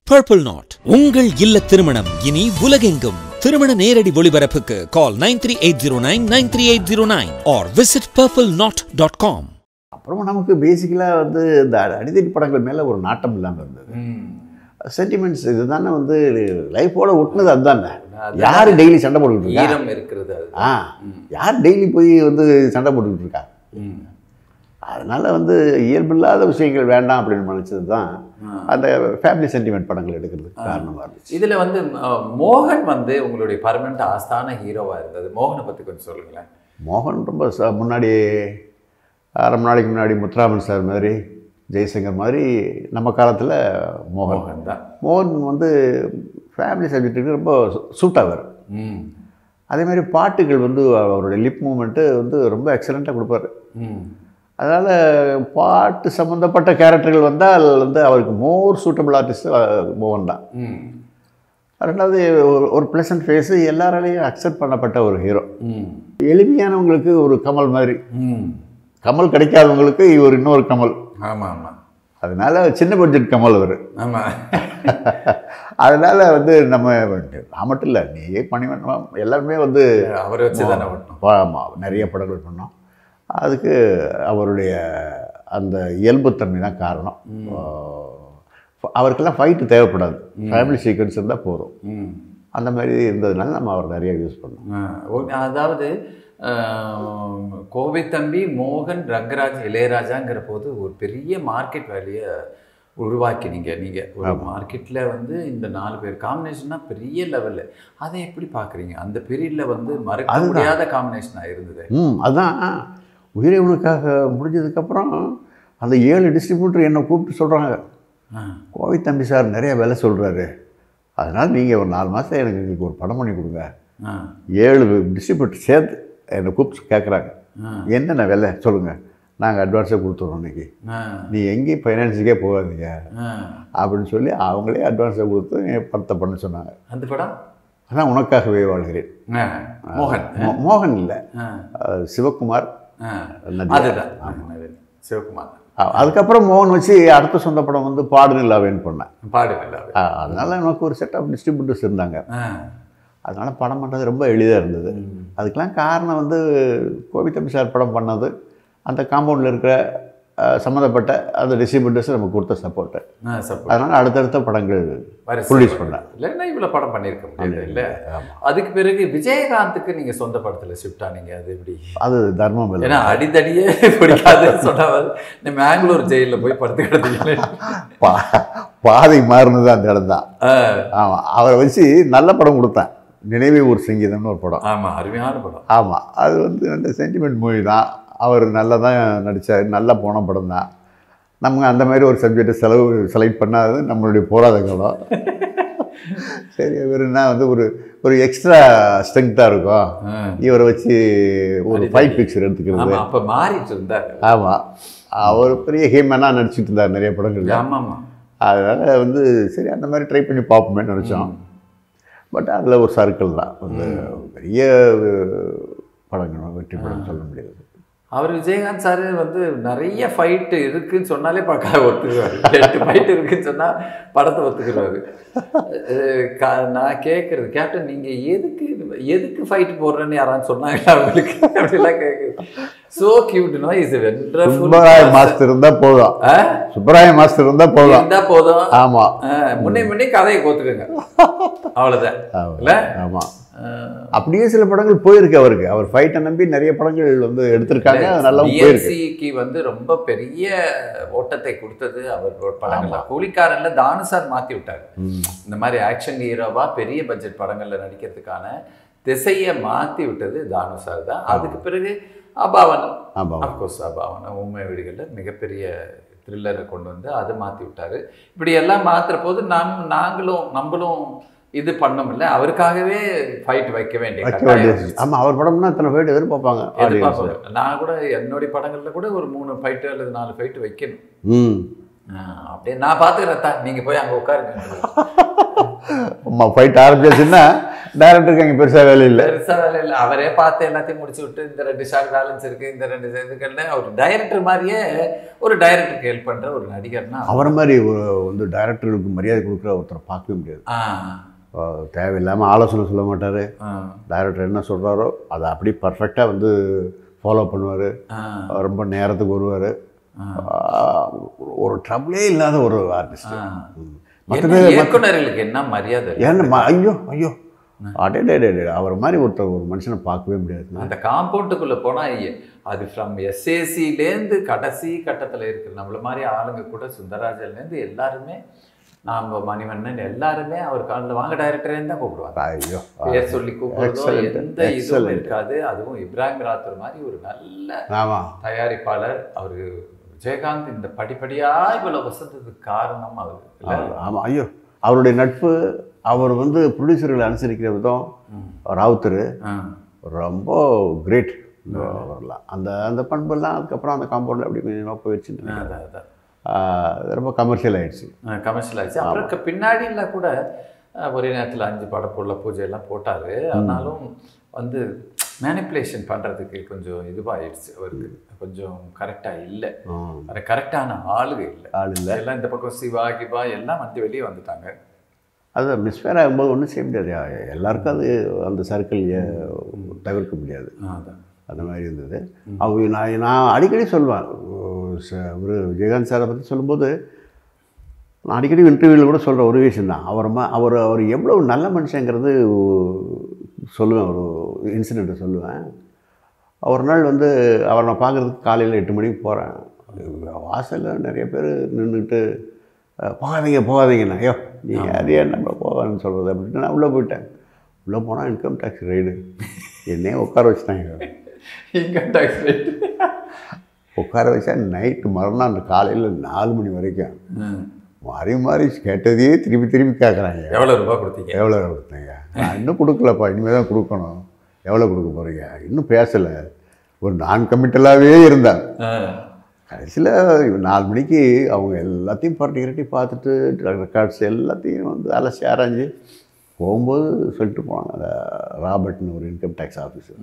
Purple not உங்கள் இல்ல திருமணம் இனி உலகெங்கும் திருமண நேரடி ஒளிபரப்புக்கு call nine three eight zero nine nine three eight zero nine or visit purple knot dot com அப்புறம் நமக்கு பேசிக்கலாக வந்து இந்த அடித்தடி படங்கள் மேலே ஒரு நாட்டம் இல்லாமல் இருந்தது சென்டிமெண்ட்ஸ் இதுதானே வந்து லைஃபோட ஒட்டுனது அதுதானே யார் டெய்லி சண்டை போட்டுக்கிட்டு இருக்கா ஈரம் இருக்கிறது அது ஆ யார் டெய்லி போய் வந்து சண்டை போட்டுக்கிட்டு இருக்கா ம். அதனால வந்து இயல்பில்லாத விஷயங்கள் வேண்டாம் அப்படின்னு நினச்சது தான் அந்த ஃபேமிலி சென்டிமெண்ட் படங்கள் எடுக்கிறதுக்கு காரணமாக இருந்துச்சு இதுல வந்து அஹ், மோகன் வந்து உங்களுடைய பர்மனண்ட் ஆஸ்தான ஹீரோவா இருந்தது மோகனை பத்தி கொஞ்சம் சொல்லுங்களேன் மோகன் ரொம்ப ச முன்னாடி அரை மணி நாளைக்கு முன்னாடி முத்துராமன் சார் மாதிரி ஜெய்சங்கர் மாதிரி நம்ம காலத்தில் மோகன் மோகன் தான் மோகன் வந்து ஃபேமிலி சப்ஜெக்ட்டுக்கு ரொம்ப சூட் ஆவார் ம் அதே மாதிரி பாட்டுகள் வந்து அவருடைய லிப் மூமெண்ட்டு வந்து ரொம்ப எக்ஸலண்ட்டாக கொடுப்பாரு ம் அதனால் பாட்டு சம்மந்தப்பட்ட கேரக்டர்கள் வந்தால் வந்து அவருக்கு மோர் சூட்டபிள் ஆர்டிஸ்ட் மோகன் தான் ம் ரெண்டாவது ஒரு ஒரு ப்ளசன்ட் ஃபேஸு எல்லாராலையும் அக்செப்ட் பண்ணப்பட்ட ஒரு ஹீரோ ம் எளிமையானவங்களுக்கு ஒரு கமல் மாதிரி ம் கமல் கிடைக்காதவங்களுக்கு இவர் இன்னொரு கமல் ஆமா ஆமா அதனால சின்ன பட்ஜெட் கமல் அவர் ஆமா அதனால வந்து நம்ம நான் மட்டும் இல்லை நீயே பண்ணி வேண்டாம் எல்லாருமே வந்து அவரை வச்சு தானே ஓட்டணும் ஆமாம் நிறைய படங்கள் பண்ணோம் அதுக்கு அவருடைய அந்த இயல்புத்தன்மை தான் காரணம் ஆஹ் அவருக்கெல்லாம் ஃபைட்டு தேவைப்படாது ஃபேமிலி சீக்வன்ஸ் இருந்தால் போதும் ம் அந்த மாதிரி இருந்ததுனால நம்ம அவர் நிறைய யூஸ் பண்ணோம் ஆ, ஓ- அதாவது ஆம், கோவை தம்பி மோகன் ரங்கராஜ் இளையராஜாங்கிற போது ஒரு பெரிய மார்க்கெட் வேல்யூயை உருவாக்கினீங்க நீங்க ஒரு மார்க்கெட்ல வந்து இந்த நாலு பேர் காம்பினேஷன்னா பெரிய லெவல்ல அதை எப்படி பாக்குறீங்க அந்த பீரியட்ல வந்து மறக்க அதுதான். முடியாத காம்பினேஷனா இருந்தது ம் அதான் உயிரை உனக்காக முடிஞ்சதுக்கப்புறம் அந்த ஏழு டிஸ்ட்ரிபியூட்டர் என்னை கூப்பிட்டு சொல்கிறாங்க ஆ, கோவை தம்பி சார் நிறைய வேலை சொல்கிறாரு அதனால் நீங்கள் ஒரு நாலு மாதம் எனக்கு எங்களுக்கு ஒரு படம் பண்ணி கொடுங்க ஆ, ஏழு டிஸ்ட்ரிபியூட்டர் சேர்த்து என்னை கூப்பிட்டு கேட்குறாங்க ஆ, என்னென்ன வேலை சொல்லுங்கள் நாங்கள் அட்வான்ஸாக கொடுத்துட்றோம் இன்னைக்கு ஆ, நீ எங்கேயும் ஃபைனான்ஸுக்கே போகாதீங்க ஆ. அப்படின்னு சொல்லி அவங்களே அட்வான்ஸாக கொடுத்து என் படத்தை பண்ண சொன்னாங்க அந்த படம் அதான் உனக்காகவே வாழ்கிறேன் ஆ, மோகன் மோ- மோகன் இல்லை ஆ, அஹ் சிவகுமார் ஆ. நதியா. அதுதான் நவீன். சிவகுமார் அ- அதுக்கப்புறம் மோகன் வச்சு அடுத்த சொந்த படம் வந்து பாடு நிலாவேன்னு பண்ணேன் பாடுகள் அஹ் அதனால எனக்கு ஒரு செட் ஆஃப் டிஸ்ட்ரிபியூட்டர்ஸ் இருந்தாங்க ஆ அதனால படம் பண்ணுறது ரொம்ப எளிதாக இருந்தது அதுக்கெல்லாம் காரணம் வந்து கோவி தம்பி சார் படம் பண்ணது அந்த காம்பவுண்டில் இருக்கிற அஹ், சம்மந்தப்பட்ட அந்த டிஸ்ட்ரிபியூட்டர்ஸ் நமக்கு கொடுத்த சப்போர்ட்டு ஆ சப்போர்ட் அதனால் அடுத்தடுத்த படங்கள் வரிசை ப்ரொடியூஸ் பண்ணேன் இல்லைன்னா இவ்வளோ படம் பண்ணியிருக்க முடியாது இல்லை அதுக்கு பிறகு விஜயகாந்துக்கு நீங்கள் சொந்த படத்தில் ஷிஃப்ட் ஆனீங்க அது எப்படி அது தர்மம் இல்லை ஏன்னா அடித்தடியே பிடிக்காதுன்னு சொன்னாவது இந்த மேங்களூர் ஜெயிலில் போய் படுத்து கிடந்தீங்களே பா பாதை மாறினது அந்த இடம் தான் ஆமாம் அவரை வச்சு நல்ல படம் கொடுத்தேன் நினைவே ஒரு சங்கீதம்னு ஒரு படம் ஆமாம் அருமையான படம் ஆமாம் அது வந்து நல்ல சென்டிமெண்ட் மூவி தான் அவர் நல்லா தான் நடித்தார் நல்லா போன படம் தான் நம்ம அந்த மாதிரி ஒரு சப்ஜெக்டை செலவு செலக்ட் பண்ணாதது நம்மளுடைய போராத காலம் சரி இவருன்னா வந்து ஒரு ஒரு எக்ஸ்ட்ரா ஸ்ட்ரென்த்தாக இருக்கும் ஆ. இவரை வச்சு ஒரு ஃபைட் பிக்சர் எடுத்துக்கிறது ஆமாம் அப்போ மாறிட்டு இருந்தார் ஆமாம் அவர் பெரிய ஹீமனாக நடிச்சிட்டு இருந்தார் நிறைய படங்கள்ல ஆமாம் ஆமாம் அதனால் வந்து சரி அந்த மாதிரி ட்ரை பண்ணி பார்ப்போமே நினச்சோம் பட் அதில் ஒரு சர்க்கிள் தான் வந்து பெரிய படங்கள் வெற்றி படம் சொல்ல முடியாது அவர் விஜயகாந்த் சார் வந்து நிறைய ஃபைட்டு இருக்குன்னு சொன்னாலே பார்க்க ஒத்துக்குவார் எட்டு ஃபைட் இருக்குன்னு சொன்னால் படத்தை ஒத்துக்குறாரு அஹ் கா- நான் கேட்குறது கேப்டன் நீங்கள் எதுக்கு எதுக்கு ஃபைட் போடுறேன்னு யாராவது சொன்னாங்களா அவங்களுக்கு அப்படிலாம் கேட்குது ஸோ கியூட்னோ இஸ் சுப்பராய மாஸ்டர் இருந்தால் போதும் சுப்பராய மாஸ்டர் இருந்தால் போதும் இருந்தா போதும் ஆமாம் அஹ் முன்னே முன்னே கதையை கோத்துக்குங்க அவ்வளோதான் இல்லை ஆமாம் அப்படியே சில படங்கள் போயிருக்கு அவருக்கு அவர் ஃபைட்டை நம்பி நிறைய படங்கள் வந்து எடுத்திருக்காங்க அது நல்லா போயிருக்கு பிஎன்சிக்கு வந்து ரொம்ப பெரிய ஓட்டத்தை கொடுத்தது அவர் படங்கள்ல கூலிக்காரன்ல தானு சார் மாத்தி விட்டாரு இந்த மாதிரி ஆக்ஷன் ஹீரோவா பெரிய பட்ஜெட் படங்கள்ல நடிக்கிறதுக்கான திசையை மாத்தி விட்டது தானு சார் தான் அதுக்கு பிறகு அபாவன் ஆமாம் அப்கோர்ஸ் அபாவன் உண்மை வீடுகளில் மிகப்பெரிய த்ரில்லரை கொண்டு வந்து அதை மாத்தி விட்டாரு இப்படி எல்லாம் மாத்துற போது நம் நாங்களும் நம்மளும் இது பண்ணோம்ல அவருக்காகவே ஃபைட் வைக்க வேண்டிய வைக்க கட்டாயம் வேண்டியது ஆமாம் அவர் படம்னா இத்தனை ஃபைட் எதிர்பார்ப்பாங்க audience. எதிர்பார்ப்பாங்க நான் கூட என்னுடைய படங்கள்ல கூட ஒரு மூணு ஃபைட்டு அல்லது நாலு ஃபைட்டு வைக்கணும் ம் ஆ, அப்படியே நான் பார்த்துக்கிறேன் தான் நீங்க போய் அங்க உட்காருங்க ஃபைட் ஆரம்பிச்சாச்சுன்னா டேரக்டருக்கு அங்கே பெருசாக வேலை இல்லை பெருசா வேலை இல்லை அவரே பார்த்து எல்லாத்தையும் முடிச்சு விட்டு இந்த ரெண்டு ஷார்ட் பேலன்ஸ் இருக்கு இந்த ரெண்டு இதுக்குன்னு ஒரு டைரக்டர் மாதிரியே ஒரு டைரக்டருக்கு ஹெல்ப் பண்ற ஒரு நடிகர்னா அவர் மாதிரி ஒரு வந்து டைரக்டர்களுக்கு மரியாதை கொடுக்குற ஒருத்தரை பார்க்கவே முடியாது ஆ, அஹ் தேவையில்லாமல் ஆலோசனை சொல்ல மாட்டார் ஆ, டைரக்டர் என்ன சொல்கிறாரோ அதை அப்படியே பர்ஃபெக்டாக வந்து ஃபாலோ பண்ணுவார் ஆ, ரொம்ப நேரத்துக்கு வருவார் ஒரு ட்ரபிளே இல்லாத ஒரு ஆர்டிஸ்ட் ஆ. மற்ற என்ன இயக்குனர்களுக்கு என்ன மரியாதை ஏன்னா ம- ஐயோ ஐயோ அடே டே டே, டே, அவர் மாதிரி ஒருத்தர் ஒரு மனுஷனை பார்க்கவே முடியாது அந்த காம்பவுண்டுக்குள்ள போனா ஐய- அது ஃப்ரம் எஸ்ஏசிலேருந்து கடைசி கட்டத்துல இருக்கிற நம்மள மாதிரி ஆளுங்க கூட சுந்தரராஜன்லேருந்து எல்லாருமே நாம மணிவண்ணன் எல்லாருமே அவர் காலில் வாங்க டைரக்டரேன்னு தான் கூப்பிடுவாங்க ஐயோ பேர் சொல்லி கூப்பிடுறதோ Excellent, எந்த இதுவும் excellent. இருக்காது அதுவும் இப்ராஹிம் ராத்தர் மாதிரி ஒரு நல்ல ஆமாம் தயாரிப்பாளர் அவரு விஜயகாந்த் இந்த படிப்படியா இவ்வளவு வசந்ததுக்கு காரணம் அவர் இல்ல? ஆமாம் ஐயோ அவருடைய நட்பு அவர் வந்து ப்ரொடியூசர்களை அனுசரிக்கிற விதம் ராவுத்தர் ஆ. ரொம்ப கிரேட் அவர்லாம் அந்த அந்த பண்பெல்லாம் அதுக்கப்புறம் அந்த காம்பவுண்டில் அப்படி கொஞ்சமாக போயிடுச்சுன்னு நினைக்கிறேன். அதான், அதான். ஆஹ் அது ரொம்ப கமர்ஷியல் ஆயிடுச்சு கமர்ஷியல் ஆச்சு அப்புறம் க- பின்னாடிலாம் கூட அஹ், ஒரே நேரத்தில் அஞ்சு படப்புள்ள பூஜை எல்லாம் போட்டாரு ஆனாலும் வந்து மேனிப்புலேஷன் பண்றதுக்கு கொஞ்சம் இதுவாயிடுச்சு அவருக்கு கொஞ்சம் கரெக்டா இல்லை ஆஹ் அது கரெக்டான ஆளுக இல்லை ஆள் இல்லை எல்லாம் இந்த பக்கம் சிவா கிபா எல்லாம் வந்து வெளியே வந்துட்டாங்க அது மிஸ்ஃபேர் ஆகும்போது ஒன்றும் செய்ய முடியாது எல்லாருக்கும் அது அந்த சர்க்கிள் தவிர்க்க முடியாது அதான் அந்த மாதிரி இருந்தது அவங்க நான் நான் அடிக்கடி சொல்லுவேன் ஒரு விஜயகாந்த் சாரை பற்றி சொல்லும்போது நான் அடிக்கடி இன்டர்வியூவில் கூட சொல்கிற ஒரு விஷயம் தான் அவர் ம அவர் அவர் எவ்வளோ நல்ல மனுஷங்கிறது சொல்லுவேன் ஒரு இன்சிடெண்ட்டை சொல்லுவேன் ஒரு நாள் வந்து அவரை நான் பார்க்குறதுக்கு காலையில் எட்டு மணிக்கு போகிறேன் வாசலில் நிறைய பேர் நின்றுட்டு போகாதீங்க போகாதீங்கண்ணா ஐயோ நீ அதே நம்ம போகாதுன்னு சொல்கிறது அப்படின்ட்டு நான் உள்ளே போயிட்டேன் உள்ளே போனால் இன்கம் டேக்ஸ் ரைடு என்னையே உட்கார வச்சுட்டாங்க இன்கம் டாக்ஸ் ரேட் உட்கார வச்சா நைட்டு மறுநாள் காலையில் நாலு மணி வரைக்கும் மாறி மாறி கேட்டதையே திருப்பி திருப்பி கேட்குறாங்க எவ்வளவு ரூபாய் கொடுத்தீங்க எவ்வளோ கொடுத்தீங்க நான் இன்னும் கொடுக்கலப்பா இனிமேல் தான் கொடுக்கணும் எவ்வளோ கொடுக்க போகிறீங்க இன்னும் பேசலை ஒரு நான் கமிட்டலாகவே இருந்தேன் கடைசியில் நாலு மணிக்கு அவங்க எல்லாத்தையும் பரட்டி கிரட்டி பார்த்துட்டு ரெக்கார்ட்ஸ் எல்லாத்தையும் வந்து அலசி ஆராய்ஞ்சு போகும்போது சொல்லிட்டு போனாங்க அந்த ராபர்ட்னு ஒரு income tax officer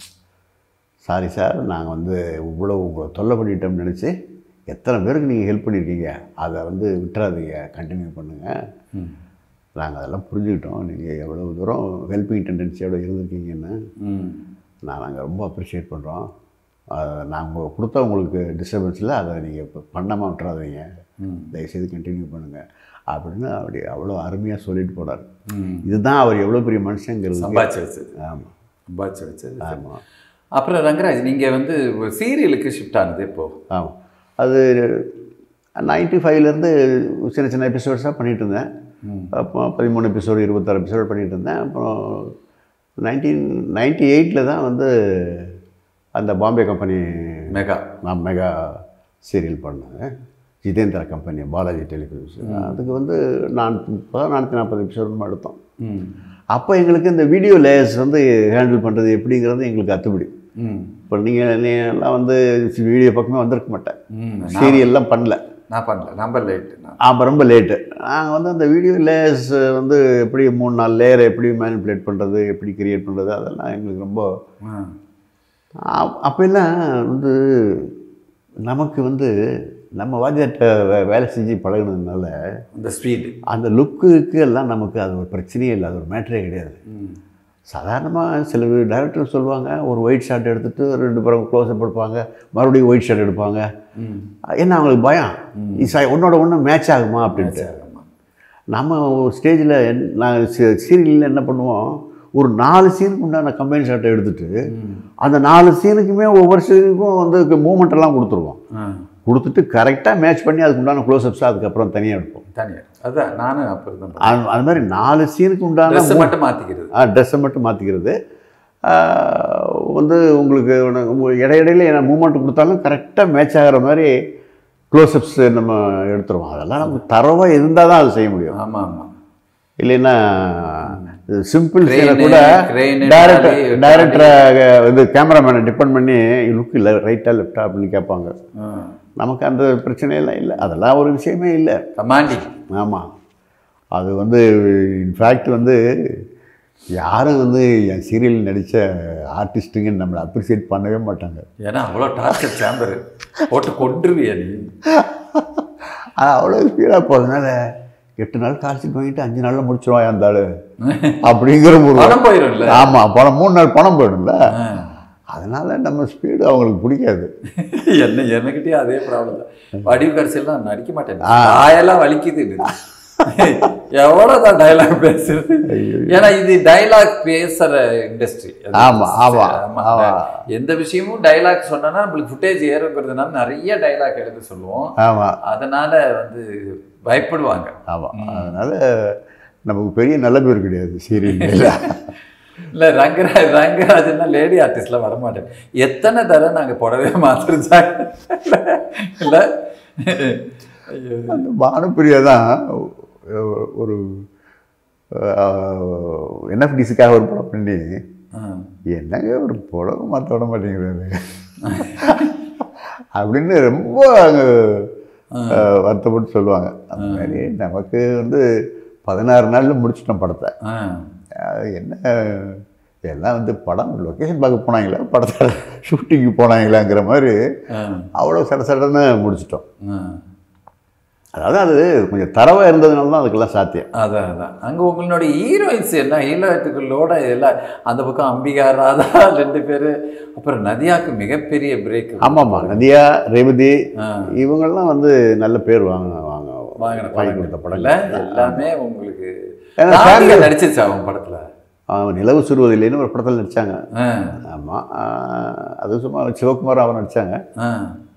sorry sir நாங்கள் வந்து இவ்வளோ உங்களை தொல்லை பண்ணிட்டோம்னு நினச்சி எத்தனை பேருக்கு நீங்கள் ஹெல்ப் பண்ணியிருக்கீங்க அதை வந்து விட்டுறாதீங்க கண்டினியூ பண்ணுங்கள் நாங்கள் அதெல்லாம் புரிஞ்சுக்கிட்டோம் நீங்கள் எவ்வளோ தூரம் ஹெல்பிங் டெண்டன்சியோட இருந்திருக்கீங்கன்னு நான் நாங்கள் ரொம்ப அப்ரிஷியேட் பண்ணுறோம் நாங்கள் கொடுத்த உங்களுக்கு டிஸ்டர்பன்ஸ் இல்லை அதை நீங்கள் இப்போ பண்ணாமல் விட்டுறாதீங்க தயவுசெய்து கண்டினியூ பண்ணுங்கள் அப்படின்னு அப்படி அவ்வளோ அருமையாக சொல்லிட்டு போனார் இதுதான் அவர் எவ்வளோ பெரிய மனுஷங்கிறது சம்பாதிச்சு வச்சது ஆமாம் சம்பாதிச்சு வச்சது ஆமாம் அப்புறம் ரங்கராஜ் நீங்க வந்து ஒரு சீரியலுக்கு ஷிஃப்ட் ஆனது இப்போ ஆமாம் அது நைன்ட்டி ஃபைவ்லேருந்து சின்ன சின்ன எபிசோட்ஸாக பண்ணிகிட்டு இருந்தேன் அப்போ பதிமூணு எபிசோடு இருபத்தாறு எபிசோடு பண்ணிகிட்டு இருந்தேன் அப்புறம் நைன்டீன் நைன்ட்டி எயிட்டில் தான் வந்து அந்த பாம்பே கம்பெனி மெகா நான் மெகா சீரியல் பண்ணேன் ஜிதேந்திரா கம்பெனி பாலாஜி டெலிஃபிலிம்ஸ் அதுக்கு வந்து நான் இப்போதான் நானூற்றி நாற்பது எபிசோடு எடுத்தோம் ம் அப்போ எங்களுக்கு இந்த வீடியோ லேயர்ஸ் வந்து ஹேண்டில் பண்ணுறது எப்படிங்கிறது எங்களுக்கு அத்துப்படி ம் இப்போ நீங்கள் நீ எல்லாம் வந்து வீடியோ பக்கமே வந்திருக்க மாட்டேன் ம் சீரியல்லாம் பண்ணல நான் பண்ணல நம்ம லேட் நான் அப்போ ரொம்ப லேட்டு நாங்கள் வந்து அந்த வீடியோ லேயர்ஸ் வந்து எப்படி மூணு நாலு லேயரை எப்படி மேனிப்புலேட் பண்ணுறது எப்படி கிரியேட் பண்ணுறது அதெல்லாம் எங்களுக்கு ரொம்ப ஆ. அப்- அப்பெல்லாம் வந்து நமக்கு வந்து நம்ம வாத்தியார்ட்ட வே- வேலை செஞ்சு பழகுனதுனால அந்த ஸ்பீடு அந்த லுக்குக்கு எல்லாம் நமக்கு அது ஒரு பிரச்சனையே இல்லை அது ஒரு மேட்டரே கிடையாது சாதாரணமாக சில டேரக்டர் சொல்லுவாங்க ஒரு ஒயிட் ஷாட் எடுத்துட்டு ரெண்டு பேரும் க்ளோஸ்அப் எடுப்பாங்க மறுபடியும் ஒயிட் ஷாட் எடுப்பாங்க ஏன்னா அவங்களுக்கு பயம் இது உன்னோட ஒன்று மேட்ச் ஆகுமா அப்படின்ட்டு நம்ம ஒரு ஸ்டேஜில் என் நான் சீரியலில் என்ன பண்ணுவோம் ஒரு நாலு சீனுக்கு உண்டான கம்பைன் ஷாட்டை எடுத்துட்டு அந்த நாலு சீனுக்குமே ஒவ்வொரு சீனுக்கும் வந்து மூமெண்ட் எல்லாம் கொடுத்துருவோம் கொடுத்துட்டு கரெக்டாக மேட்ச் பண்ணி அதுக்கு உண்டான க்ளோஸ்அப்ஸ் அதுக்கப்புறம் தனியாக எடுப்போம் தனியார் அதான் நானும் அப்போ தான் அது அது மாதிரி நாலு சீனுக்கு உண்டான ட்ரெஸ் மட்டும் மாற்றிக்கிறது ட்ரெஸ்ஸை மட்டும் மாற்றிக்கிறது வந்து உங்களுக்கு உனக்கு உங்க இடையிடையில என்ன மூமெண்ட் கொடுத்தாலும் கரெக்டாக மேட்ச் ஆகிற மாதிரி க்ளோஸ்அப்ஸ் நம்ம எடுத்துருவோம் அதெல்லாம் நமக்கு தரவாக இருந்தால் தான் அது செய்ய முடியும் ஆமாம் ஆமாம் இல்லைன்னா சிம்பிள் Crane, சீனை கூட crane, டைரக்டர் trolley, டைரக்டரை இது கேமராமேனை டிபெண்ட் பண்ணி லுக் இல்லை ரைட்டா லெஃப்டா அப்படின்னு கேட்பாங்க நமக்கு அந்த பிரச்சனையெல்லாம் இல்லை அதெல்லாம் ஒரு விஷயமே இல்லை கமாண்டிங் ஆமாம் அது வந்து இன்ஃபேக்ட் வந்து யாரும் வந்து என் சீரியல் நடித்த ஆர்டிஸ்ட்டுங்க நம்மளை அப்ரிசியேட் பண்ணவே மாட்டாங்க ஏன்னா அவ்வளோ டார்ச்சர் சேம்பர் போட்டு கொண்டுருவியா நீ ஆனால் அவ்வளோ ஸ்பீடாக போகிறதுனால எட்டு நாள் காய்ச்சல் வாங்கிட்டு அஞ்சு நாளில் முடிச்சிருவான் அந்த ஆளு அப்படிங்கிற ஒரு பணம் போயிரும்ல ஆமாம் பணம் மூணு நாள் பணம் போயிடும்ல அதனால நம்ம ஸ்பீடு அவங்களுக்கு பிடிக்காது என்ன என்னகிட்டயே அதே ப்ராப்ளம் தான் வடிவு கடைசியெல்லாம் நடிக்க மாட்டேன் வாயெல்லாம் வலிக்குது எவ்வளோதான் டைலாக் பேசுறது ஏன்னா இது டைலாக் பேசுற இண்டஸ்ட்ரி ஆமா, ஆமா, ஆமா. எந்த விஷயமும் டைலாக் சொன்னா நம்மளுக்கு ஃபுட்டேஜ் ஏறுங்கிறதுனால நிறைய டைலாக் எழுத சொல்லுவோம் ஆமாம் அதனால வந்து பயப்படுவாங்க ஆமாம் அதனால் நமக்கு பெரிய நல்ல பேர் கிடையாது சீரியல் இல்ல ரங்கராஜ் ரங்கராஜன்னா லேடி ஆர்டிஸ்ட்லாம் வரமாட்டேன் எத்தனை தடவை நாங்க புடவே மாத்திருச்சாங்க இல்ல ஐயோ அந்த பானுப்பிரியா தான் ஒரு என்எஃப்டிசிக்காக ஒரு படம் பண்ணி ஆ. என்னங்க ஒரு புடவை மாற்ற விட மாட்டேங்கிறாரு அப்படின்னு ரொம்ப அங்கே வருத்தப்பட்டு சொல்லுவாங்க அந்த மாதிரி நமக்கு வந்து பதினாறு நாளில் முடிச்சிட்டோம் படத்தை ஆ. அது என்ன எல்லாம் வந்து படம் லொக்கேஷன் பார்க்க போனாங்களா படத்தை ஷூட்டிங்கு போனாங்களாங்கிற மாதிரி ஆ. அவ்வளோ சட சடன்னு முடிச்சிட்டோம் ஆ. அதாவது அது கொஞ்சம் தரவாக இருந்ததுனால தான் அதுக்கெல்லாம் சாத்தியம் அதான் அதான் அங்க உங்களுடைய ஹீரோயின்ஸ் என்ன ஹீரோயின்களோட எல்லாம் அந்த பக்கம் அம்பிகா ராதா ரெண்டு பேரு அப்புறம் நதியாக்கு மிகப்பெரிய பிரேக் ஆமாம்மா நதியா ரேவதி இவங்கெல்லாம் வந்து நல்ல பேர் வாங்க வாங்க வாங்கின வாங்கி கொடுத்த படம் படம் எல்லாமே உங்களுக்கு ஏன்னா ராதிகா நடிச்சிருச்சு அவங்க படத்துல அவங்க நிலவு சுருவதில்லைன்னு ஒரு படத்தில் நடித்தாங்க ஆ. ஆமாம் அது சும்மா சிவகுமார் அவர் நடித்தாங்க ஆ.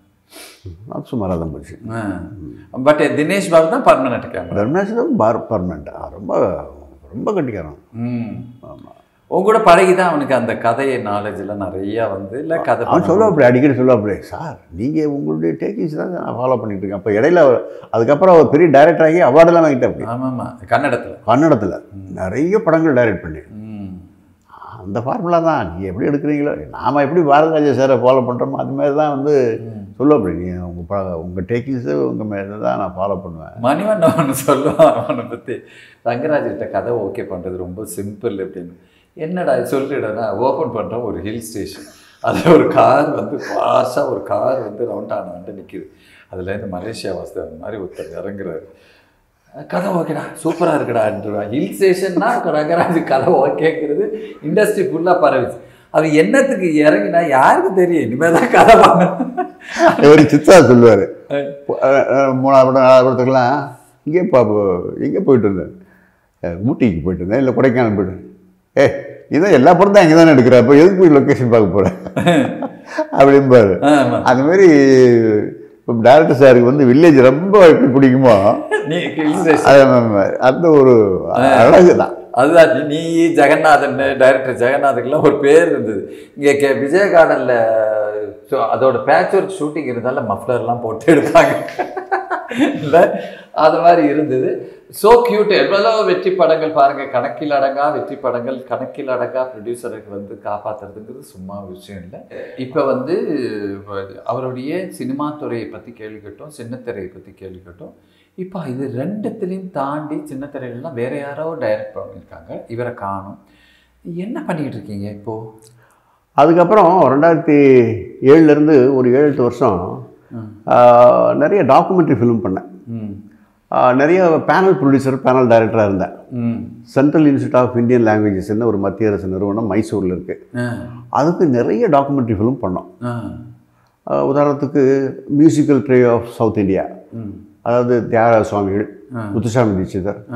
அது சுமாராக தான் போச்சு ஆ. பட் தினேஷ் பாபு தான் பர்மனெண்ட் கேமரா தர்மேஷ் தான் பார் பர்மனெண்ட் ரொம்ப ரொம்ப கட்டிக்காரன் ம் ஆமாம் உங்க கூட பழகி தான் அவனுக்கு அந்த கதையை நாலேஜ் எல்லாம் நிறைய வந்து இல்ல கதை அவன் சொல்லுவா அப்படி அடிக்கடி சொல்லுவா அப்படி சார் நீங்கள் உங்களுடைய டேக்கிங்ஸ் தான் நான் ஃபாலோ பண்ணிட்டு இருக்கேன் அப்போ இடையில அவர் அதுக்கப்புறம் அவர் பெரிய டைரக்டர் ஆகி அவார்டெல்லாம் வாங்கிட்டேன் அப்படி ஆமா ஆமா கன்னடத்துல கன்னடத்தில் நிறைய படங்கள் டைரக்ட் பண்ணி ம் அந்த ஃபார்முலா தான் நீங்கள் எப்படி எடுக்கிறீங்களோ நாம் எப்படி பாரதிராஜா சாரை ஃபாலோ பண்ணுறோமோ அது மாதிரி தான் வந்து சொல்லுவா அப்படி நீ உங்கள் ப உங்கள் டேக்கிங்ஸு உங்கள் மேலே தான் நான் ஃபாலோ பண்ணுவேன் மணிவண்ணன் ஒன்று சொல்லுவான் அவனை பற்றி ரங்கராஜ் கிட்ட கதை ஓகே பண்ணுறது ரொம்ப சிம்பிள் அப்படின்னு என்னடா இது சொல்லிடுனா ஓப்பன் பண்ணுறோம் ஒரு ஹில் ஸ்டேஷன் அதில் ஒரு கார் வந்து ஃபாஸ்ட்டாக ஒரு கார் வந்து ரவுண்ட் ஆனான்ட்டு நிற்கிது அதுலேருந்து மலேசியா வாசுதேவன் மாதிரி ஒருத்தர் இறங்குறாரு கதை ஓகேடா சூப்பராக இருக்குடான்றா ஹில் ஸ்டேஷன்னா ரங்கராஜ் கதை ஓகேங்கிறது இண்டஸ்ட்ரி ஃபுல்லாக பரவிச்சு அது என்னத்துக்கு இறங்கினா யாருக்கு தெரியும் இனிமேல் தான் கதை வாங்க ஒரு சித்தா சொல்லுவார் மூணாவது படம் நாலாவது படத்துக்கெல்லாம் இங்கே பாப்பு எங்கே போயிட்டு இருந்தேன் அஹ், ஊட்டிக்கு போயிட்டு இருந்தேன் இல்லை கொடைக்கானல் போயிட்டு இருந்தேன். ஏ இதான் எல்லா படம் தான் இங்கே தானே எடுக்கிற அப்போ எதுக்கு போய் லொக்கேஷன் பார்க்க போகிறேன் அப்படிம்பாரு ஆமா. அந்த மாதிரி இப்போ டேரக்டர் சாருக்கு வந்து வில்லேஜ் ரொம்ப எப்படி பிடிக்குமோ நீ ஹில் ஸ்டேஷன் அது நம்ம- அந்த ஒரு அழகு தான் அதுதான் நீ- நீ ஜெகநாதன் டைரக்டர் ஜெகநாதுக்கெல்லாம் ஒரு பேர் இருந்தது இங்கே கே விஜய கார்டனில் ஸோ அதோட பேட்ச் ஒர்க் ஷூட்டிங் இருந்தாலும் மஃப்ளர்லாம் போட்டு எடுப்பாங்க இல்லை அது மாதிரி இருந்தது ஸோ கியூட் எவ்வளோ வெற்றி படங்கள் பாருங்க கணக்கில் அடங்கா வெற்றி படங்கள் கணக்கில் அடங்கா ப்ரொடியூசருக்கு வந்து காப்பாற்றுறதுங்கிறது சும்மா விஷயம் இல்லை இப்போ வந்து அவருடைய சினிமா துறையை பற்றி கேள்வி கேட்டோம் சின்னத்திரையை பற்றி கேள்வி கேட்டோம் இப்போ இது ரெண்டுத்துலேயும் தாண்டி சின்னத்திரையிலலாம் வேற யாரோ டைரக்ட் பண்ணியிருக்காங்க இவரை காணும் என்ன பண்ணிக்கிட்டு இருக்கீங்க இப்போது அதுக்கப்புறம் ரெண்டாயிரத்தி ஏழுலேருந்து ஒரு ஏழு எட்டு வருஷம் ஆஹ், நிறைய டாக்குமெண்ட்ரி ஃபிலிம் பண்ணேன் ம் ஆஹ், நிறைய பேனல் ப்ரொடியூசர் பேனல் டைரக்டராக இருந்தேன் ம் சென்ட்ரல் இன்ஸ்டியூட் ஆஃப் இந்தியன் லாங்குவேஜஸ்னு ஒரு மத்திய அரசு நிறுவனம் மைசூரில் இருக்குது ஆ அதுக்கு நிறைய டாக்குமெண்ட்ரி ஃபிலிம் பண்ணோம் ஆ ஆஹ், உதாரணத்துக்கு musical tray of South India ம் அதாவது தியாகராஜ சுவாமிகள் முத்துசாமி தீட்சிதர் ஆ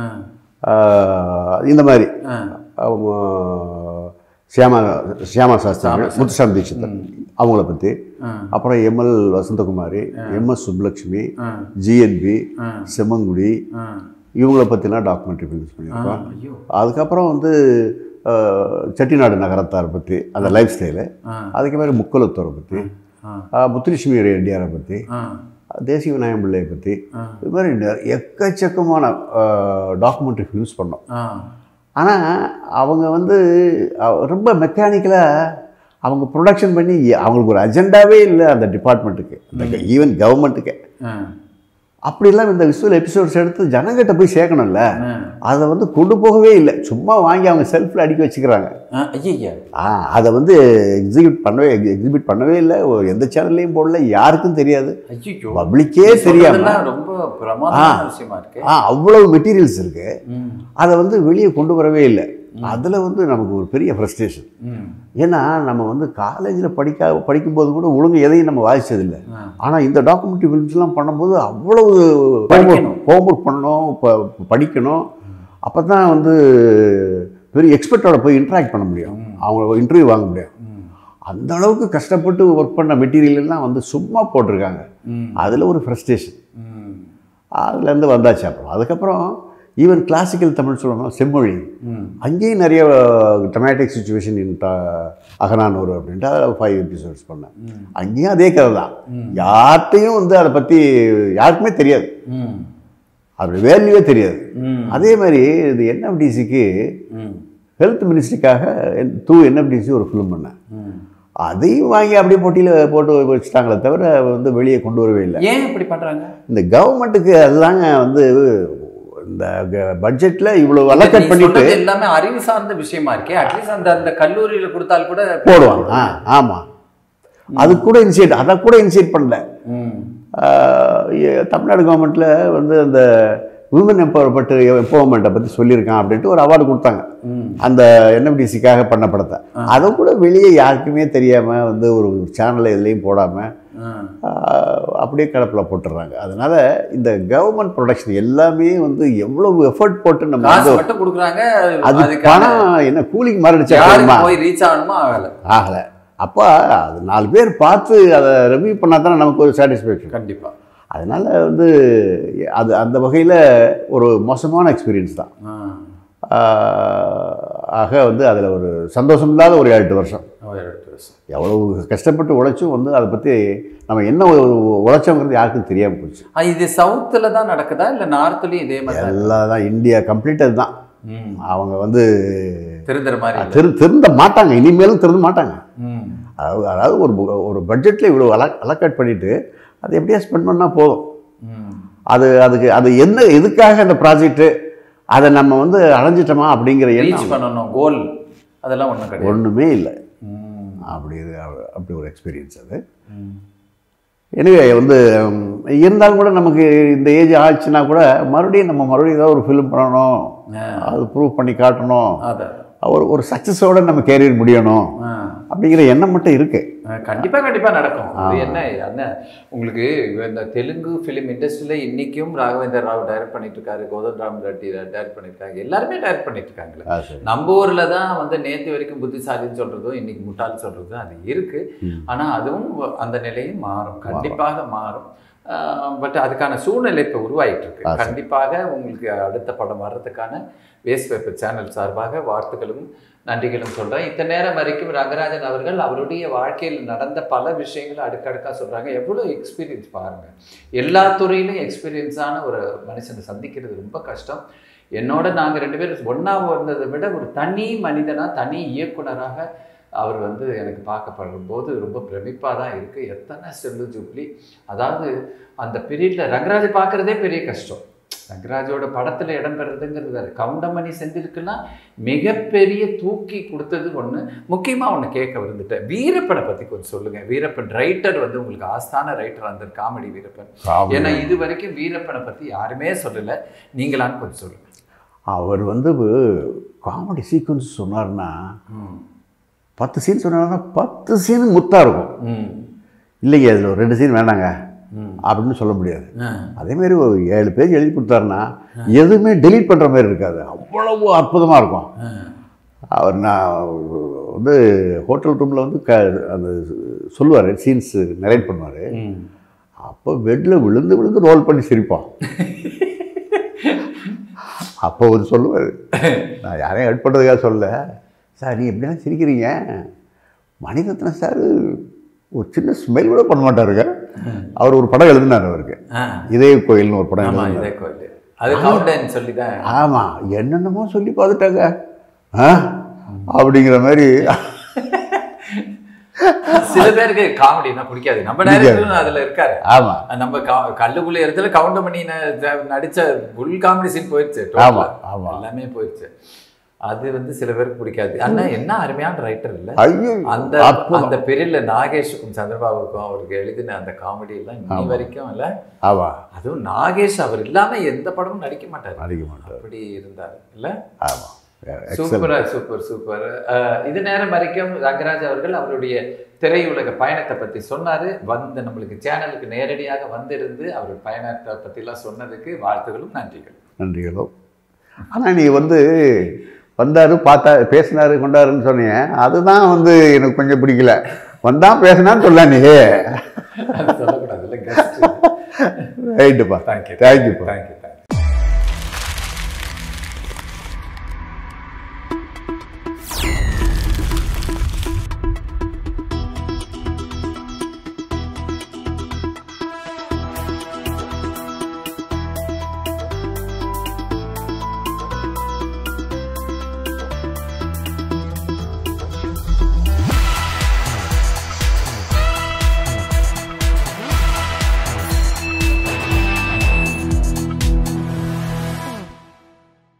ஆஹ், இந்த மாதிரி ஆ அவங்க சியாமா சியாமா சாஸ்திரி முத்துசாமி தீட்சிதர் அவங்கள பற்றி ஆ. அப்புறம் எம்எல் வசந்தகுமாரி எம்எஸ் சுப்புலட்சுமி ஆ. ஜிஎன்பி ஆ. செம்மங்குடி ஆ இவங்கள பற்றிலாம் டாக்குமெண்ட்ரி ஃபிலிம்ஸ் பண்ணியிருக்கோம் ஐயோ அதுக்கப்புறம் வந்து அஹ், செட்டிநாடு நகரத்தாரை பற்றி அந்த லைஃப் ஸ்டைலு ஆ அதுக்கு மாதிரி முக்கலத்தோரை பற்றி ஆ முத்துலட்சுமி ரெட்டியாரை பற்றி ஆ தேசிய விநாயகம் பிள்ளையை பற்றி ஆ. இது மாதிரி நிறைய எக்கச்சக்கமான டாக்குமெண்ட்ரி ஃபிலிம்ஸ் பண்ணோம் ஆ ஆனால் அவங்க வந்து அஹ், ரொம்ப மெக்கானிக்கலாக அவங்க ப்ரொடக்ஷன் பண்ணி அவங்களுக்கு ஒரு அஜெண்டாவே இல்லை அந்த டிபார்ட்மெண்ட்டுக்கு அந்த ஈவன் கவர்மெண்ட்டுக்கு ஆ அப்படிலாம் இந்த விசுவல் எபிசோட்ஸ் எடுத்து ஜனங்கிட்ட போய் சேர்க்கணும்ல ஆ. அதை வந்து கொண்டு போகவே இல்லை சும்மா வாங்கி அவங்க செல்ஃபில் அடுக்கி வச்சுக்கிறாங்க ஆ, ஐயையா ஆ அதை வந்து எக்ஸிக்யூட் பண்ணவே எக்ஸிபிட் பண்ணவே இல்லை ஒரு எந்த சேனல்லையும் போடல யாருக்கும் தெரியாது ஐயோ பப்ளிக்கே தெரியாம ரொம்ப பிரமாதமான விஷயமா இருக்கு ஆ அவ்வளவு மெட்டீரியல்ஸ் இருக்கு ம், அதை வந்து வெளியே கொண்டு வரவே இல்லை அதில் வந்து நமக்கு ஒரு பெரிய ஃப்ரஸ்ட்ரேஷன் ம், ஏன்னா நம்ம வந்து காலேஜில் படிக்க படிக்கும்போது கூட ஒழுங்கு எதையும் நம்ம வாசிச்சதில்லை ஆ. ஆனால் இந்த டாக்குமெண்ட்ரி ஃபிலிம்ஸ்லாம் பண்ணும்போது அவ்வளவு படிக்கணும். ஹோம்ஒர்க் பண்ணணும் ப- படிக்கணும் அப்போ தான் வந்து பெரிய எக்ஸ்பர்ட்டோட போய் இன்ட்ராக்ட் பண்ண முடியும் அவங்க இன்டர்வியூ வாங்க முடியும் ம், அந்த அளவுக்கு கஷ்டப்பட்டு ஒர்க் பண்ண மெட்டீரியல் எல்லாம் வந்து சும்மா போட்டிருக்காங்க ம், அதில் ஒரு ஃப்ரஸ்ட்ரேஷன் ம், அதுலேருந்து வந்தாச்சு அப்புறம் அதுக்கப்புறம் ஈவன் கிளாசிக்கல் தமிழ் சொல்லணும் செம்மொழி ம். அங்கேயும் நிறைய டொமேட்டிக் சுச்சுவேஷன் இன் அகனானூர் அப்படின்ட்டு அதில் ஃபைவ் எபிசோட்ஸ் பண்ணேன் அங்கேயும் அதே கதை தான் யார்கிட்டையும் வந்து அதை பற்றி யாருக்குமே தெரியாது ம், அதோட வேல்யூவே தெரியாது ம், அதே மாதிரி இது என்எஃப்டிசிக்கு ம், ஹெல்த் மினிஸ்ட்ரிக்காக டூ என்எஃப்டிசி ஒரு ஃபிலிம் பண்ணேன் ம். அதையும் வாங்கி அப்படியே போட்டியில் போட்டு வச்சுட்டாங்களே தவிர வந்து வெளியே கொண்டு வரவே இல்லை ஏன் இப்படி பண்றாங்க இந்த கவர்மெண்ட்டுக்கு அதுதாங்க வந்து இந்த பட்ஜெட்டில் இவ்வளோ அலக்கட் நீ பண்ணிட்டு சொல்றது எல்லாமே அறிவு சார்ந்த விஷயமா இருக்கே அட்லீஸ்ட் அந்த அந்த கல்லூரியில கொடுத்தால் கூட போடுவாங்க ஆ ஆமாம் அது கூட இனிஷியேட் அதை கூட இனிஷியேட் பண்ணல ம், ஆஹ் எ- தமிழ்நாடு கவர்மெண்ட்டில் வந்து அந்த விமன் எம்பவர்மெண்ட் எம்பவர்மெண்ட்டை பற்றி சொல்லியிருக்கான் அப்படின்ட்டு ஒரு அவார்டு கொடுத்தாங்க ம். அந்த என்எஃப்டிசிக்காக பண்ண படத்தை அதை கூட வெளியே யாருக்குமே தெரியாமல் வந்து ஒரு சேனலில் எதுலேயும் போடாமல் ஆ. அப்படியே கிடப்பில் போட்டுடுறாங்க அதனால இந்த கவர்மெண்ட் ப்ரொடக்ஷன் எல்லாமே வந்து எவ்வளவு எஃபர்ட் போட்டு நம்ம காசு வந்து மட்டும் கொடுக்குறாங்க அது அதுக்கான பணம் என்ன கூலிக்கு மாறிடுச்சா யாருக்கு தெரியுமா? போய் ரீச் ஆகணுமோ ஆகல ஆகலை அப்போ அது நாலு பேர் பார்த்து அதை ரிவ்யூ பண்ணால் தானே நமக்கு ஒரு சாட்டிஸ்ஃபேக்ஷன் கண்டிப்பா அதனால் வந்து அது அந்த வகையில் ஒரு மோசமான எக்ஸ்பீரியன்ஸ் தான் ஆ. ஆஹ் ஆக வந்து அதில் ஒரு சந்தோஷம் இல்லாத ஒரு ஏழு எட்டு வருஷம் ஒரு எட்டு வருஷம். எவ்வளவு கஷ்டப்பட்டு உழைச்சும் வந்து அதை பற்றி நம்ம என்ன ஒரு உழைச்சோங்கிறது யாருக்கும் தெரியாமல் போச்சு ஆ, இது சவுத்துல தான் நடக்குதா இல்ல நார்த்லயும் இதே மாதிரி தான் எல்லாம் தான் இந்தியா கம்ப்ளீட்டாக தான் ம். அவங்க வந்து திருந்துற மாதிரி இல்ல. திரு திருந்த மாட்டாங்க இனிமேலும் திருந்த மாட்டாங்க ம். அதாவது அதாவது ஒரு பு- ஒரு பட்ஜெட்டில் இவ்வளோ அல அலக்கட் பண்ணிவிட்டு அதை எப்படியா ஸ்பெண்ட் பண்ணால் போதும் ம். அது அதுக்கு அது என்ன எதுக்காக அந்த ப்ராஜெக்ட்டு அதை நம்ம வந்து அடைஞ்சிட்டோமா அப்படிங்கிற ரீச் எண்ணம் பண்ணணும் கோல் அதெல்லாம் ஒண்ணும் கிடையாது ஒன்றுமே இல்லை ம். அப்படி இது- அப்படி ஒரு எக்ஸ்பீரியன்ஸ் அது ம். எனவே வந்து ம், இருந்தாலும் கூட நமக்கு இந்த ஏஜ் ஆச்சுன்னா கூட மறுபடியும் நம்ம மறுபடியும் ஏதாவது ஒரு ஃபிலிம் பண்ணணும் ஆ. அது ப்ரூவ் பண்ணி காட்டணும் அதான் ஒரு ஒரு சக்ஸஸோட நம்ம கேரியர் முடியணும் ஆ. அப்படிங்கிற எண்ணம் மட்டும் இருக்கு ஆ, கண்டிப்பா கண்டிப்பா நடக்கும் அது என்ன என்ன உங்களுக்கு இந்த தெலுங்கு ஃபிலிம் இண்டஸ்ட்ரியில இன்னைக்கும் ராகவேந்தர் ராவ் டைரக்ட் பண்ணிட்டு இருக்காரு கோதன் ராம் ரெட்டி டைரக்ட் பண்ணிருக்காங்க எல்லாருமே டைரக்ட் பண்ணிட்டு இருக்காங்களே அது சரி. நம்ம ஊர்ல தான் வந்து நேத்து வரைக்கும் புத்திசாலின்னு சொல்றதும் இன்னைக்கு முட்டாள் சொல்றதும் அது இருக்கு ம். ஆனா அதுவும் அந்த நிலையும் மாறும் கண்டிப்பாக மாறும் பட் அதுக்கான சூழ்நிலை இப்போ உருவாயிட்டு இருக்கு ஆ, சரி. கண்டிப்பாக உங்களுக்கு அடுத்த படம் வர்றதுக்கான வேஸ்ட் பேப்பர் சேனல் சார்பாக வாழ்த்துக்களும் நன்றிகளும் சொல்றேன் இத்தனை நேரம் வரைக்கும் ரங்கராஜன் அவர்கள் அவருடைய வாழ்க்கையில் நடந்த பல விஷயங்களை அடுக்கடுக்கா சொல்றாங்க எவ்வளவு எக்ஸ்பீரியன்ஸ் பாருங்க எல்லா துறையிலும் எக்ஸ்பீரியன்ஸான ஒரு மனுஷனை சந்திக்கிறது ரொம்ப கஷ்டம் என்னோட நாங்க ரெண்டு பேரும் ஒண்ணா வந்ததை விட ஒரு தனி மனிதனா தனி இயக்குனராக அவர் வந்து எனக்கு பார்க்கப்படும் போது ரொம்ப பிரமிப்பாக தான் இருக்கு எத்தனை செல்லு ஜூப்ளி அதாவது அந்த பீரியட்ல ரங்கராஜை பார்க்கறதே பெரிய கஷ்டம் ரங்கராஜோட படத்துல இடம் பெறதுங்கிறது வேற கவுண்டமணி செந்திலுக்குன்னா மிகப்பெரிய தூக்கி கொடுத்தது ஒண்ணு முக்கியமா ஒண்ணு கேட்க விருந்துட்டேன் வீரப்பனை பத்தி கொஞ்சம் சொல்லுங்க வீரப்பன் ரைட்டர் வந்து உங்களுக்கு ஆஸ்தான ரைட்டர் அந்த காமெடி வீரப்பன் ஏன்னா இது வரைக்கும் வீரப்பனை பத்தி யாருமே சொல்லல நீங்களான்னு கொஞ்சம் சொல்லுங்க அவர் வந்து காமெடி சீக்வன்ஸ் சொன்னார்னா ம். பத்து சீன் சொன்னார்னா பத்து சீன் முத்தா இருக்கும் ம். இல்லைங்க அதில் ஒரு ரெண்டு சீன் வேணாங்க ம். அப்படின்னு சொல்ல முடியாது ஆ. அதேமாரி ஒரு ஏழு பேஜ் எழுதி கொடுத்தாருன்னா எதுவுமே டெலீட் பண்ணுற மாதிரி இருக்காது அவ்வளவு அற்புதமாக இருக்கும் ஆ. அவர் நான் வந்து ஹோட்டல் ரூமில் வந்து க அந்த சொல்லுவார் சீன்ஸ் நரேட் பண்ணுவார் ம். அப்போ பெட்டில் விழுந்து விழுந்து ரோல் பண்ணி சிரிப்பான் அப்போ அவர் சொல்லுவார் நான் யாரையும் ஹெல்ப் பண்ணுறதுக்காக சொல்ல சார் நீ எப்படிலாம் சிரிக்கிறீங்க மணிரத்னம் சார் ஒரு சின்ன ஸ்மெல் கூட பண்ண மாட்டாருங்க அவர் ஒரு படம் எழுதினார் அவருக்கு ஆ. இதே கோயில்னு ஒரு படம் ஆமா எழுதினார் இதே கோயில் அது கவுண்டன் சொல்லிதான் ஆமாம் என்னென்னமோ சொல்லி பார்த்துட்டாங்க ஆ அப்படிங்கிற மாதிரி சில பேருக்கு காமெடினா பிடிக்காது நம்ம டைரக்டரும் அதுல இருக்காரு ஆமாம் நம்ம கா- கல்லுக்குள்ள இடத்துல கவுண்டமணி ந- நடிச்ச புல் காமெடி சீன் போயிடுச்சு ஆமா, total. ஆமா. எல்லாமே போயிடுச்சு அது வந்து சில பேருக்கு பிடிக்காது ஆனா என்ன அருமையான ரைட்டர் இல்ல ஐயோ அந்த அற்புதம். அந்த பீரியட்ல நாகேஷுக்கும் சந்திரபாபுக்கும் அவருக்கு எழுதின அந்த காமெடி எல்லாம் இன்னி ஆமா. வரைக்கும் இல்ல ஆமாம் அதுவும் நாகேஷ் அவர் இல்லாம எந்த படமும் நடிக்க மாட்டாரு நடிக்க மாட்டார் அப்படி இருந்தாரு இல்ல ஆமாம் சூப்பரா சூப்பர் சூப்பர் இது நேரம் வரைக்கும் ரங்கராஜ் அவர்கள் அவருடைய திரையுலக பயணத்தை பத்தி சொன்னாரு வந்து நம்மளுக்கு சேனலுக்கு நேரடியாக வந்திருந்து அவர் பயணத்தை பத்தி எல்லாம் சொன்னதுக்கு வாழ்த்துகளும் நன்றிகள் நன்றிகளோ ஆனால் நீ வந்து வந்தார் பார்த்தா பேசினாரு கொண்டாருன்னு சொன்னீங்க அதுதான் வந்து எனக்கு கொஞ்சம் பிடிக்கல வந்தான் பேசினான்னு சொல்ல நீ அது சொல்லக்கூடாதுல்ல கெஸ்ட் ரைட்டுப்பா தேங்க்யூ தேங்க்யூப்பா தேங்க்யூ